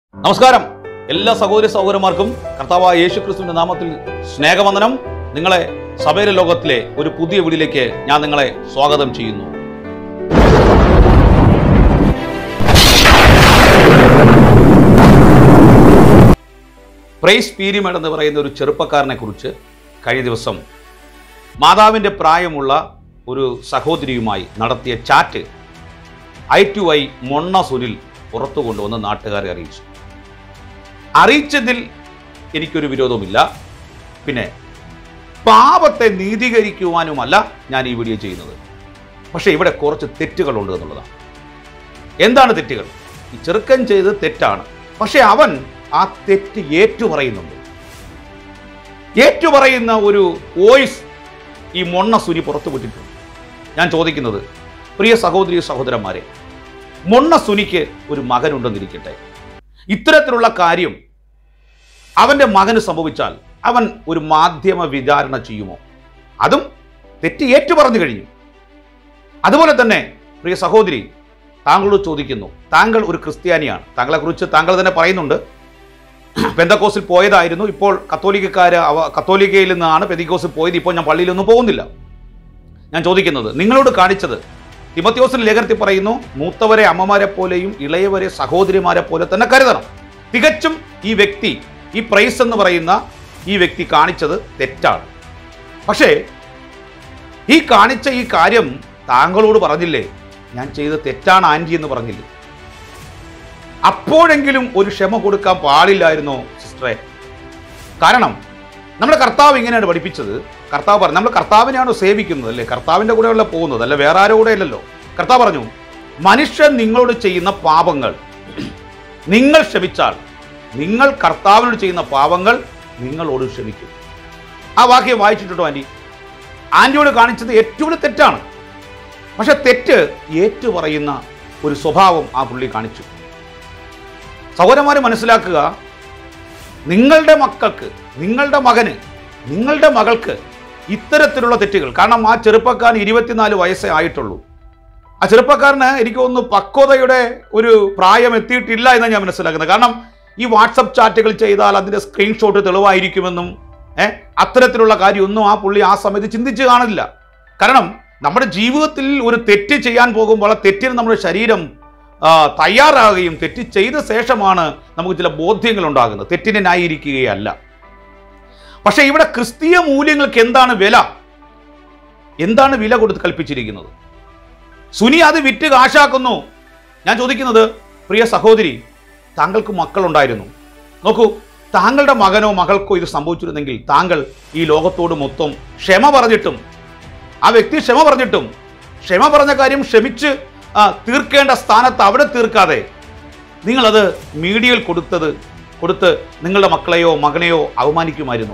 നമസ്കാരം എല്ലാ സഹോദരി സഹോദരന്മാർക്കും കർത്താവായ യേശു ക്രിസ്തുവിന്റെ നാമത്തിൽ സ്നേഹവന്ദനം നിങ്ങളെ സഭയിലെ ലോകത്തിലെ ഒരു പുതിയ വീടിലേക്ക് ഞാൻ നിങ്ങളെ സ്വാഗതം ചെയ്യുന്നു പ്രൈസ് പീരിമേഡ് എന്ന് പറയുന്ന ഒരു ചെറുപ്പക്കാരനെ കുറിച്ച് കഴിഞ്ഞ ദിവസം മാതാവിൻ്റെ പ്രായമുള്ള ഒരു സഹോദരിയുമായി നടത്തിയ ചാറ്റ് ഐ ടു ഐ മൊണ്ണ സുനിൽ പുറത്തു കൊണ്ടുവന്ന് നാട്ടുകാരെ അറിയിച്ചു അറിയിച്ചതിൽ എനിക്കൊരു വിരോധവുമില്ല പിന്നെ പാപത്തെ നീതീകരിക്കുവാനുമല്ല ഞാൻ ഈ വീഡിയോ ചെയ്യുന്നത് പക്ഷേ ഇവിടെ കുറച്ച് തെറ്റുകളുണ്ട് എന്നുള്ളതാണ് എന്താണ് തെറ്റുകൾ ഈ ചെറുക്കൻ ചെയ്തത് തെറ്റാണ് പക്ഷെ അവൻ ആ തെറ്റ് ഏറ്റുപറയുന്നുണ്ട് ഏറ്റുപറയുന്ന ഒരു വോയിസ് ഈ മൊണ്ണ സുനി പുറത്തു വിട്ടിട്ടുണ്ട് ഞാൻ ചോദിക്കുന്നത് പ്രിയ സഹോദരി സഹോദരന്മാരെ മൊണ്ണ സുനിക്ക് ഒരു മകനുണ്ടെന്നിരിക്കട്ടെ ഇത്തരത്തിലുള്ള കാര്യം അവന്റെ മകന് സംഭവിച്ചാൽ അവൻ ഒരു മാധ്യമ വിചാരണ ചെയ്യുമോ അതും തെറ്റ് ഏറ്റു പറഞ്ഞു കഴിഞ്ഞു അതുപോലെ തന്നെ പ്രിയ സഹോദരി താങ്കളോട് ചോദിക്കുന്നു താങ്കൾ ഒരു ക്രിസ്ത്യാനിയാണ് താങ്കളെക്കുറിച്ച് താങ്കൾ തന്നെ പറയുന്നുണ്ട് പെന്തക്കോസിൽ പോയതായിരുന്നു ഇപ്പോൾ കത്തോലിക്കക്കാർ അവ കത്തോലിക്കയിൽ നിന്നാണ് പെതിക്കോസിൽ പോയത് ഇപ്പോൾ ഞാൻ പള്ളിയിലൊന്നും പോകുന്നില്ല ഞാൻ ചോദിക്കുന്നത് നിങ്ങളോട് കാണിച്ചത് തിമത്യോസിന് ലേഖനത്തിൽ പറയുന്നു മൂത്തവരെ അമ്മമാരെ പോലെയും ഇളയവരെ സഹോദരിമാരെ പോലെ തന്നെ കരുതണം തികച്ചും ഈ വ്യക്തി ഈ പ്രൈസ് എന്ന് പറയുന്ന ഈ വ്യക്തി കാണിച്ചത് തെറ്റാണ് പക്ഷേ ഈ കാണിച്ച ഈ കാര്യം താങ്കളോട് പറഞ്ഞില്ലേ ഞാൻ ചെയ്ത തെറ്റാണ് ആൻറ്റി എന്ന് പറഞ്ഞില്ലേ അപ്പോഴെങ്കിലും ഒരു ക്ഷമ കൊടുക്കാൻ പാടില്ലായിരുന്നോ സിസ്റ്ററെ കാരണം നമ്മുടെ കർത്താവ് ഇങ്ങനെയാണ് പഠിപ്പിച്ചത് കർത്താവ് പറഞ്ഞു നമ്മൾ കർത്താവിനെയാണോ സേവിക്കുന്നത് അല്ലേ കർത്താവിൻ്റെ കൂടെയല്ല പോകുന്നത് അല്ല വേറെ ആരോ കൂടെ അല്ലല്ലോ കർത്താവ് പറഞ്ഞു മനുഷ്യൻ നിങ്ങളോട് ചെയ്യുന്ന പാപങ്ങൾ നിങ്ങൾ ക്ഷമിച്ചാൽ നിങ്ങൾ കർത്താവിനോട് ചെയ്യുന്ന പാപങ്ങൾ നിങ്ങളോട് ക്ഷമിക്കും ആ വാക്യം വായിച്ചിട്ടുണ്ടോ ആൻറ്റി ആൻറ്റിയോട് കാണിച്ചത് ഏറ്റവും വലിയ തെറ്റാണ് പക്ഷെ തെറ്റ് ഏറ്റു പറയുന്ന ഒരു സ്വഭാവം ആ പുള്ളി കാണിച്ചു സഹോദരന്മാർ മനസ്സിലാക്കുക നിങ്ങളുടെ മക്കൾക്ക് നിങ്ങളുടെ മകന് നിങ്ങളുടെ മകൾക്ക് ഇത്തരത്തിലുള്ള തെറ്റുകൾ കാരണം ആ ചെറുപ്പക്കാരൻ ഇരുപത്തിനാല് വയസ്സേ ആയിട്ടുള്ളൂ ആ ചെറുപ്പക്കാരന് എനിക്ക് തോന്നുന്നു പക്വതയുടെ ഒരു പ്രായം എത്തിയിട്ടില്ല എന്ന് ഞാൻ മനസ്സിലാക്കുന്നത് കാരണം ഈ വാട്സപ്പ് ചാറ്റുകൾ ചെയ്താൽ അതിൻ്റെ സ്ക്രീൻഷോട്ട് തെളിവായിരിക്കുമെന്നും ഏഹ് അത്തരത്തിലുള്ള കാര്യമൊന്നും ആ പുള്ളി ആ സമയത്ത് ചിന്തിച്ച് കാണില്ല കാരണം നമ്മുടെ ജീവിതത്തിൽ ഒരു തെറ്റ് ചെയ്യാൻ പോകുമ്പോൾ ആ തെറ്റിന് നമ്മുടെ ശരീരം ആ, തയ്യാറാകുകയും തെറ്റ് ചെയ്ത ശേഷമാണ് നമുക്ക് ചില ബോധ്യങ്ങൾ ഉണ്ടാകുന്നത് തെറ്റിനെ ന്യായീകരിക്കുകയല്ല പക്ഷേ ഇവിടെ ക്രിസ്തീയ മൂല്യങ്ങൾക്ക് എന്താണ് വില എന്താണ് വില കൊടുത്ത് കൽപ്പിച്ചിരിക്കുന്നത് സുനി അത് വിറ്റ് കാശാക്കുന്നു ഞാൻ ചോദിക്കുന്നത് പ്രിയ സഹോദരി താങ്കൾക്ക് മക്കളുണ്ടായിരുന്നു നോക്കൂ താങ്കളുടെ മകനോ മകൾക്കോ ഇത് സംഭവിച്ചിരുന്നെങ്കിൽ താങ്കൾ ഈ ലോകത്തോട് മൊത്തം ക്ഷമ പറഞ്ഞിട്ടും ആ വ്യക്തി ക്ഷമ പറഞ്ഞിട്ടും ക്ഷമ പറഞ്ഞ കാര്യം ക്ഷമിച്ച് ആ, തീർക്കേണ്ട സ്ഥാനത്ത് അവിടെ തീർക്കാതെ നിങ്ങളത് മീഡിയയിൽ കൊടുത്തത് കൊടുത്ത് നിങ്ങളുടെ മക്കളെയോ മകനെയോ അവമാനിക്കുമായിരുന്നു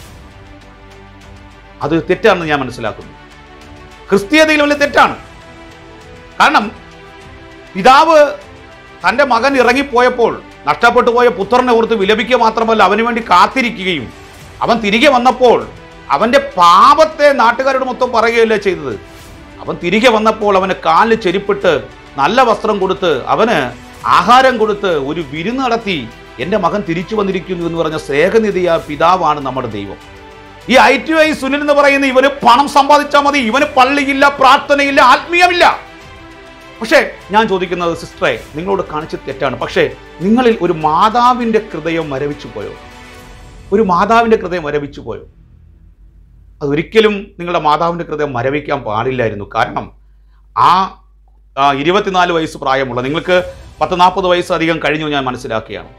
അത് തെറ്റാണെന്ന് ഞാൻ മനസ്സിലാക്കുന്നു ക്രിസ്തീയതയിൽ വലിയ തെറ്റാണ് കാരണം പിതാവ് തൻ്റെ മകൻ ഇറങ്ങിപ്പോയപ്പോൾ നഷ്ടപ്പെട്ടു പോയ പുത്രനെ ഓർത്ത് വിലപിക്കുക മാത്രമല്ല അവന് വേണ്ടി കാത്തിരിക്കുകയും അവൻ തിരികെ വന്നപ്പോൾ അവൻ്റെ പാപത്തെ നാട്ടുകാരോട് മൊത്തം പറയുകയല്ലേ ചെയ്തത് അവൻ തിരികെ വന്നപ്പോൾ അവന് കാലിൽ ചെരിപ്പിട്ട് നല്ല വസ്ത്രം കൊടുത്ത് അവന് ആഹാരം കൊടുത്ത് ഒരു വിരുന്ന് നടത്തി എൻ്റെ മകൻ തിരിച്ചു വന്നിരിക്കുന്നു എന്ന് പറഞ്ഞ സ്നേഹനിധിയ പിതാവാണ് നമ്മുടെ ദൈവം ഈ ഐ ടി ഐ സുനിൽ എന്ന് പറയുന്ന ഇവന് പണം സമ്പാദിച്ചാൽ മതി ഇവന് പള്ളിയില്ല പ്രാർത്ഥനയില്ല ആത്മീയമില്ല പക്ഷേ ഞാൻ ചോദിക്കുന്നത് സിസ്റ്ററെ നിങ്ങളോട് കാണിച്ച തെറ്റാണ് പക്ഷേ നിങ്ങളിൽ ഒരു മാതാവിൻ്റെ ഹൃദയം മരവിച്ചു പോയോ ഒരു മാതാവിൻ്റെ ഹൃദയം മരവിച്ചു പോയോ അതൊരിക്കലും നിങ്ങളുടെ മാതാവിൻ്റെ ഹൃദയം മരവിക്കാൻ പാടില്ലായിരുന്നു കാരണം ആ ആ, ഇരുപത്തിനാല് വയസ്സ് പ്രായമുള്ള നിങ്ങൾക്ക് പത്ത് നാൽപ്പത് വയസ്സ് അധികം കഴിഞ്ഞു ഞാൻ മനസ്സിലാക്കുകയാണ്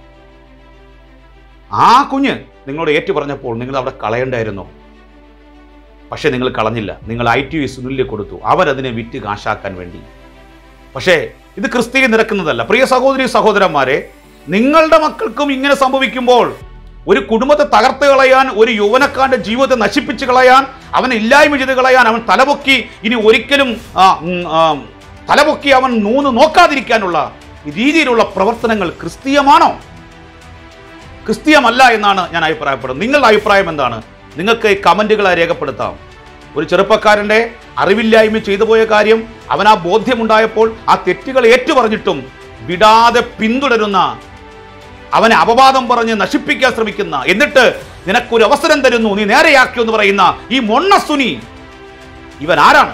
ആ കുഞ്ഞ് നിങ്ങളോട് ഏറ്റു പറഞ്ഞപ്പോൾ നിങ്ങൾ അവിടെ കളയണ്ടായിരുന്നു പക്ഷേ നിങ്ങൾ കളഞ്ഞില്ല നിങ്ങൾ ഐ ടി സുനിലിൽ കൊടുത്തു അവരതിനെ വിറ്റ് കാശാക്കാൻ വേണ്ടി പക്ഷേ ഇത് ക്രിസ്തീയ നിരക്കുന്നതല്ല പ്രിയ സഹോദരി സഹോദരന്മാരെ നിങ്ങളുടെ മക്കൾക്കും ഇങ്ങനെ സംഭവിക്കുമ്പോൾ ഒരു കുടുംബത്തെ തകർത്ത് കളയാൻ ഒരു യുവനക്കാരന്റെ ജീവിതത്തെ നശിപ്പിച്ച് കളയാൻ അവനെ ഇല്ലായ്മ ചെയ്ത് കളയാൻ അവൻ തലപൊക്കി ഇനി ഒരിക്കലും ആ, ഉം, ആ, തലപൊക്കി അവൻ നൂന്ന് നോക്കാതിരിക്കാനുള്ള രീതിയിലുള്ള പ്രവർത്തനങ്ങൾ ക്രിസ്തീയമാണോ ക്രിസ്തീയമല്ല എന്നാണ് ഞാൻ അഭിപ്രായപ്പെടുന്നത് നിങ്ങളുടെ അഭിപ്രായം എന്താണ് നിങ്ങൾക്ക് കമൻറ്റുകളായി രേഖപ്പെടുത്താം ഒരു ചെറുപ്പക്കാരൻ്റെ അറിവില്ലായ്മ ചെയ്തു പോയ കാര്യം അവൻ ആ ബോധ്യമുണ്ടായപ്പോൾ ആ തെറ്റുകൾ ഏറ്റുപറഞ്ഞിട്ടും വിടാതെ പിന്തുടരുന്ന അവനെ അപവാദം പറഞ്ഞ് നശിപ്പിക്കാൻ ശ്രമിക്കുന്ന എന്നിട്ട് നിനക്കൊരു അവസരം തരുന്നു നീ നേരെയാക്കി എന്ന് പറയുന്ന ഈ മൊണ്ണസുനി ഇവൻ ആരാണ്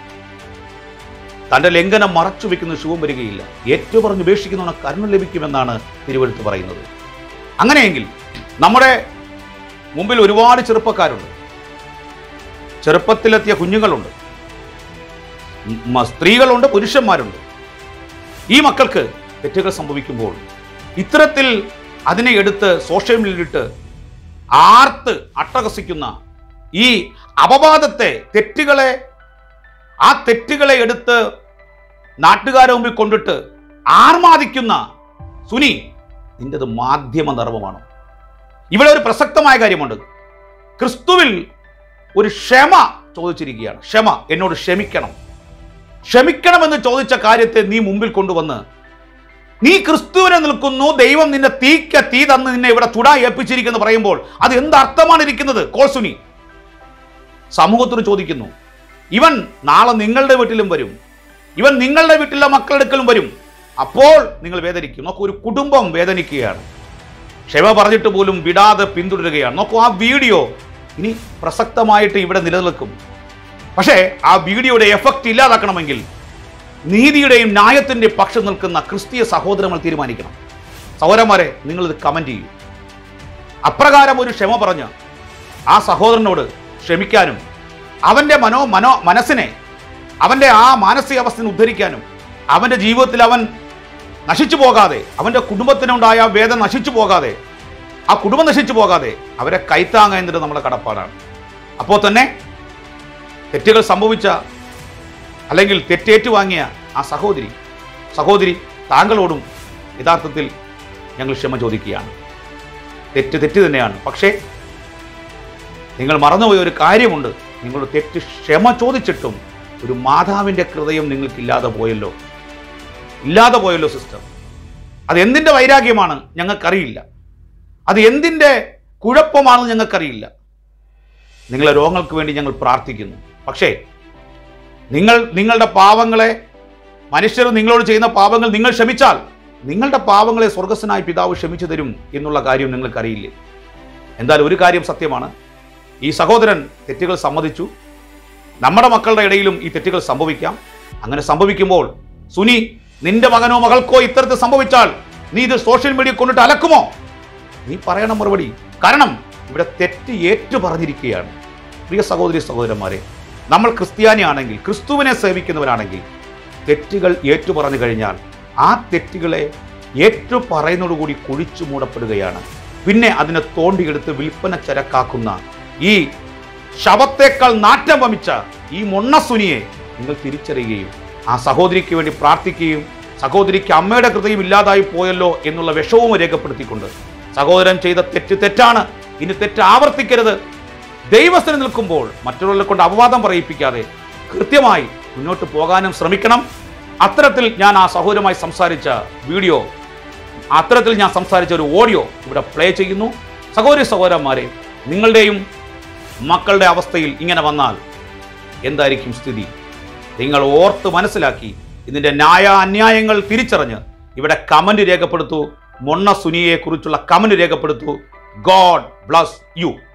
തന്റെ ലംഘനം മറച്ചു വെക്കുന്ന ശുഭം വരികയില്ല ഏറ്റു പറഞ്ഞ് ഉപേക്ഷിക്കുന്നവന് കരുണ ലഭിക്കുമെന്നാണ് തിരുവഴുത്ത് പറയുന്നത് അങ്ങനെയെങ്കിൽ നമ്മുടെ മുമ്പിൽ ഒരുപാട് ചെറുപ്പക്കാരുണ്ട് ചെറുപ്പത്തിലെത്തിയ കുഞ്ഞുങ്ങളുണ്ട് മ- സ്ത്രീകളുണ്ട് പുരുഷന്മാരുണ്ട് ഈ മക്കൾക്ക് തെറ്റുകൾ സംഭവിക്കുമ്പോൾ ഇത്തരത്തിൽ അതിനെ എടുത്ത് സോഷ്യൽ മീഡിയയിലിട്ട് ആർത്ത് അട്ടഹസിക്കുന്ന ഈ അപവാദത്തെ തെറ്റുകളെ ആ തെറ്റുകളെ എടുത്ത് നാട്ടുകാരെ മുമ്പിൽ കൊണ്ടിട്ട് ആർമാദിക്കുന്ന സുനി നിന്റേത് മാധ്യമ ധർമ്മമാണ് ഇവിടെ ഒരു പ്രസക്തമായ കാര്യമുണ്ട് ക്രിസ്തുവിൽ ഒരു ക്ഷമ ചോദിച്ചിരിക്കുകയാണ് ക്ഷമ എന്നോട് ക്ഷമിക്കണം ക്ഷമിക്കണമെന്ന് ചോദിച്ച കാര്യത്തെ നീ മുമ്പിൽ കൊണ്ടുവന്ന് നീ ക്രിസ്തുവിനെ നിൽക്കുന്നു ദൈവം നിന്നെ തീക്ക തീ തന്ന് നിന്നെ ഇവിടെ ചുടാ ഏൽപ്പിച്ചിരിക്കുന്നു പറയുമ്പോൾ അത് എന്ത് അർത്ഥമാണ് ഇരിക്കുന്നത് കോൾസുനി സമൂഹത്തിന് ചോദിക്കുന്നു ഇവൻ നാളെ നിങ്ങളുടെ വീട്ടിലും വരും ഇവൻ നിങ്ങളുടെ വീട്ടിലെ മക്കളുടെ അടുക്കലും വരും അപ്പോൾ നിങ്ങൾ വേദനിക്കും നോക്കൂ ഒരു കുടുംബം വേദനിക്കുകയാണ് ക്ഷമ പറഞ്ഞിട്ട് പോലും വിടാതെ പിന്തുടരുകയാണ് നോക്കൂ ആ വീഡിയോ ഇനി പ്രസക്തമായിട്ട് ഇവിടെ നിലനിൽക്കും പക്ഷേ ആ വീഡിയോയുടെ എഫക്റ്റ് ഇല്ലാതാക്കണമെങ്കിൽ നീതിയുടെയും ന്യായത്തിൻ്റെ പക്ഷം നിൽക്കുന്ന ക്രിസ്തീയ സഹോദരങ്ങൾ തീരുമാനിക്കണം സഹോദരന്മാരെ നിങ്ങളിത് കമൻറ്റ് ചെയ്യൂ അപ്രകാരം ഒരു ക്ഷമ പറഞ്ഞ് ആ സഹോദരനോട് ക്ഷമിക്കാനും അവൻ്റെ മനോ മനോ മനസ്സിനെ അവൻ്റെ ആ മാനസികാവസ്ഥയെ ഉദ്ധരിക്കാനും അവൻ്റെ ജീവിതത്തിൽ അവൻ നശിച്ചു പോകാതെ അവൻ്റെ കുടുംബത്തിനുണ്ടായ ആ വേദന നശിച്ചു പോകാതെ ആ കുടുംബം നശിച്ചു പോകാതെ അവരെ കൈത്താങ്ങ എന്നത് നമ്മുടെ കടപ്പാടാണ് അപ്പോൾ തന്നെ തെറ്റുകൾ സംഭവിച്ച അല്ലെങ്കിൽ തെറ്റേറ്റു വാങ്ങിയ ആ സഹോദരി സഹോദരി താങ്കളോടും യഥാർത്ഥത്തിൽ ഞങ്ങൾ ക്ഷമ ചോദിക്കുകയാണ് തെറ്റ് തെറ്റ് തന്നെയാണ് പക്ഷേ നിങ്ങൾ മറന്നുപോയ ഒരു കാര്യമുണ്ട് നിങ്ങളുടെ തെറ്റ് ക്ഷമ ചോദിച്ചിട്ടും ഒരു മാതാവിൻ്റെ ഹൃദയം നിങ്ങൾക്കില്ലാതെ പോയല്ലോ ഇല്ലാതെ പോയല്ലോ സിസ്റ്റർ അത് എന്തിൻ്റെ വൈരാഗ്യമാണ് ഞങ്ങൾക്കറിയില്ല അത് എന്തിൻ്റെ കുഴപ്പമാണെന്ന് ഞങ്ങൾക്കറിയില്ല നിങ്ങളെ രോഗങ്ങൾക്ക് വേണ്ടി ഞങ്ങൾ പ്രാർത്ഥിക്കുന്നു പക്ഷേ നിങ്ങൾ നിങ്ങളുടെ പാവങ്ങളെ മനുഷ്യർ നിങ്ങളോട് ചെയ്യുന്ന പാപങ്ങൾ നിങ്ങൾ ക്ഷമിച്ചാൽ നിങ്ങളുടെ പാവങ്ങളെ സ്വർഗസ്വനായ പിതാവ് ക്ഷമിച്ചു തരും എന്നുള്ള കാര്യം നിങ്ങൾക്കറിയില്ലേ എന്നാൽ ഒരു കാര്യം സത്യമാണ് ഈ സഹോദരൻ തെറ്റുകൾ സമ്മതിച്ചു നമ്മുടെ മക്കളുടെ ഇടയിലും ഈ തെറ്റുകൾ സംഭവിക്കാം അങ്ങനെ സംഭവിക്കുമ്പോൾ സുനി നിന്റെ മകനോ മകൾക്കോ ഇത്തരത്തിൽ സംഭവിച്ചാൽ നീ ഇത് സോഷ്യൽ മീഡിയ കൊണ്ടിട്ട് അലക്കുമോ നീ പറയണം മറുപടി കാരണം ഇവിടെ തെറ്റ് ഏറ്റു പറഞ്ഞിരിക്കുകയാണ് പ്രിയ സഹോദരി സഹോദരന്മാരെ നമ്മൾ ക്രിസ്ത്യാനിയാണെങ്കിൽ ക്രിസ്തുവിനെ സേവിക്കുന്നവരാണെങ്കിൽ തെറ്റുകൾ ഏറ്റു പറഞ്ഞു കഴിഞ്ഞാൽ ആ തെറ്റുകളെ ഏറ്റു പറയുന്നതോടുകൂടി കുഴിച്ചു മൂടപ്പെടുകയാണ് പിന്നെ അതിനെ തോണ്ടിയെടുത്ത് വിൽപ്പന ചരക്കാക്കുന്ന ഈ ശവത്തേക്കാൾ നാറ്റം വമിച്ച ഈ മൊണ്ണസുനിയെ നിങ്ങൾ തിരിച്ചറിയുകയും ആ സഹോദരിക്ക് വേണ്ടി പ്രാർത്ഥിക്കുകയും സഹോദരിക്ക് അമ്മയുടെ ഹൃദയം ഇല്ലാതായി പോയല്ലോ എന്നുള്ള വിഷവും രേഖപ്പെടുത്തിക്കൊണ്ട് സഹോദരൻ ചെയ്ത തെറ്റ് തെറ്റാണ് ഇനി തെറ്റ് ആവർത്തിക്കരുത് ദൈവസ്ഥന് നിൽക്കുമ്പോൾ മറ്റുള്ളവരെ കൊണ്ട് അപവാദം പറയിപ്പിക്കാതെ കൃത്യമായി മുന്നോട്ട് പോകാനും ശ്രമിക്കണം അത്തരത്തിൽ ഞാൻ ആ സഹോദരമായി സംസാരിച്ച വീഡിയോ അത്തരത്തിൽ ഞാൻ സംസാരിച്ച ഒരു ഓഡിയോ ഇവിടെ പ്ലേ ചെയ്യുന്നു സഹോദരി സഹോദരന്മാരെ നിങ്ങളുടെയും മക്കളുടെ അവസ്ഥയിൽ ഇങ്ങനെ വന്നാൽ എന്തായിരിക്കും സ്ഥിതി നിങ്ങൾ ഓർത്ത് മനസ്സിലാക്കി ഇതിൻ്റെ ന്യായ അന്യായങ്ങൾ തിരിച്ചറിഞ്ഞ് ഇവിടെ കമന്റ് രേഖപ്പെടുത്തൂ മൊണ്ണ സുനിയെ കുറിച്ചുള്ള കമന്റ് രേഖപ്പെടുത്തൂ ഗോഡ് ബ്ലസ് യു